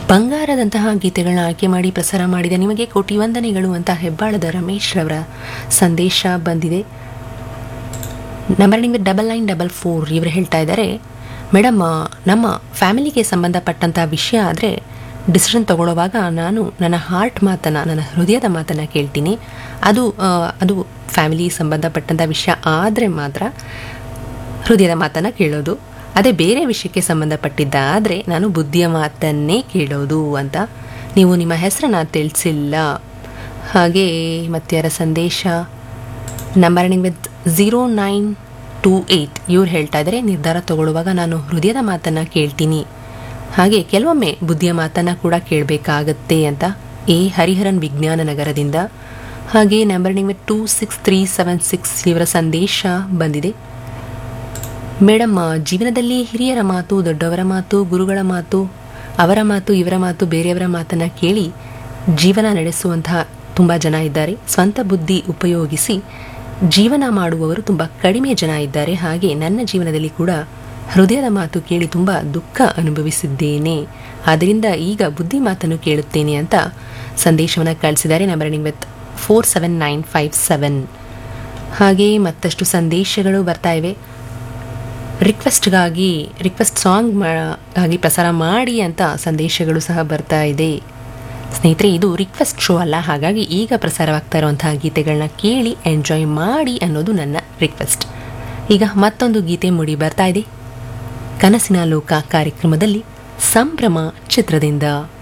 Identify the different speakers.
Speaker 1: ಬಂಗಾರದಂತಹ ಗೀತೆಗಳನ್ನ ಆಯ್ಕೆ ಮಾಡಿ ಪ್ರಸಾರ ಮಾಡಿದ ನಿಮಗೆ ಕೋಟಿ ವಂದನೆಗಳು ಅಂತ ಹೆಬ್ಬಾಳದ ರಮೇಶ್ ರವರ ಸಂದೇಶ ಬಂದಿದೆ ನಂಬರ್ ನಿಮಗೆ ಡಬಲ್ ನೈನ್ ಡಬಲ್ ಫೋರ್ ಇವರು ಹೇಳ್ತಾ ಇದ್ದಾರೆ ಮೇಡಮ್ ನಮ್ಮ ಫ್ಯಾಮಿಲಿಗೆ ಸಂಬಂಧಪಟ್ಟಂಥ ವಿಷಯ ಆದರೆ ಡಿಸಿಷನ್ ತಗೊಳ್ಳುವಾಗ ನಾನು ನನ್ನ ಹಾರ್ಟ್ ಮಾತನ್ನು ನನ್ನ ಹೃದಯದ ಮಾತನ್ನು ಕೇಳ್ತೀನಿ ಅದು ಆ, ಅದು ಫ್ಯಾಮಿಲಿ ಸಂಬಂಧಪಟ್ಟಂಥ ವಿಷಯ ಆದರೆ ಮಾತ್ರ ಹೃದಯದ ಮಾತನ್ನು ಕೇಳೋದು ಅದೇ ಬೇರೆ ವಿಷಯಕ್ಕೆ ಸಂಬಂಧಪಟ್ಟಿದ್ದಾದರೆ ನಾನು ಬುದ್ಧಿಯ ಮಾತನ್ನೇ ಕೇಳೋದು ಅಂತ ನೀವು ನಿಮ್ಮ ಹೆಸರನ್ನು ತಿಳಿಸಿಲ್ಲ ಹಾಗೆ ಮತ್ತಾರ ಸಂದೇಶ number with zero nine two eight ಇವ್ರು ಹೇಳ್ತಾ ಇದ್ದಾರೆ ನಿರ್ಧಾರ ತಗೊಳ್ಳುವಾಗ ನಾನು ಹೃದಯದ ಮಾತನ್ನು ಕೇಳ್ತೀನಿ ಹಾಗೆ ಕೆಲವೊಮ್ಮೆ ಬುದ್ಧಿಯ ಮಾತನ್ನು ಕೂಡ ಕೇಳಬೇಕಾಗತ್ತೆ ಅಂತ ಎ ಹರಿಹರನ್ ವಿಜ್ಞಾನ ನಗರದಿಂದ ಹಾಗೆ number with two six three seven six ಇವರ ಸಂದೇಶ ಬಂದಿದೆ ಮೇಡಮ್ ಜೀವನದಲ್ಲಿ ಹಿರಿಯರ ಮಾತು ದೊಡ್ಡವರ ಮಾತು ಗುರುಗಳ ಮಾತು ಅವರ ಮಾತು ಇವರ ಮಾತು ಬೇರೆಯವರ ಮಾತನ್ನು ಕೇಳಿ ಜೀವನ ನಡೆಸುವಂತಹ ತುಂಬ ಜನ ಇದ್ದಾರೆ ಸ್ವಂತ ಬುದ್ಧಿ ಉಪಯೋಗಿಸಿ ಜೀವನ ಮಾಡುವವರು ತುಂಬ ಕಡಿಮೆ ಜನ ಇದ್ದಾರೆ ಹಾಗೆ ನನ್ನ ಜೀವನದಲ್ಲಿ ಕೂಡ ಹೃದಯದ ಮಾತು ಕೇಳಿ ತುಂಬ ದುಃಖ ಅನುಭವಿಸಿದ್ದೇನೆ ಆದ್ದರಿಂದ ಈಗ ಬುದ್ಧಿ ಮಾತನ್ನು ಕೇಳುತ್ತೇನೆ ಅಂತ ಸಂದೇಶವನ್ನು ಕಳಿಸಿದ್ದಾರೆ number with four seven nine five seven ಹಾಗೆ ಮತ್ತಷ್ಟು ಸಂದೇಶಗಳು ಬರ್ತಾ ಇವೆ ರಿಕ್ವೆಸ್ಟ್ಗಾಗಿ ರಿಕ್ವೆಸ್ಟ್ ಸಾಂಗ್ ಆಗಿ ಪ್ರಸಾರ ಮಾಡಿ ಅಂತ ಸಂದೇಶಗಳು ಸಹ ಬರ್ತಾ ಇದೆ ಸ್ನೇಹಿತರೆ ಇದು ರಿಕ್ವೆಸ್ಟ್ ಶೋ ಅಲ್ಲ ಹಾಗಾಗಿ ಈಗ ಪ್ರಸಾರವಾಗ್ತಾ ಇರುವಂತಹ ಗೀತೆಗಳನ್ನ ಕೇಳಿ ಎಂಜಾಯ್ ಮಾಡಿ ಅನ್ನೋದು ನನ್ನ ರಿಕ್ವೆಸ್ಟ್ ಈಗ ಮತ್ತೊಂದು ಗೀತೆ ಮೂಡಿ ಬರ್ತಾ ಇದೆ ಕನಸಿನ ಲೋಕ ಕಾರ್ಯಕ್ರಮದಲ್ಲಿ ಸಂಭ್ರಮ ಚಿತ್ರದಿಂದ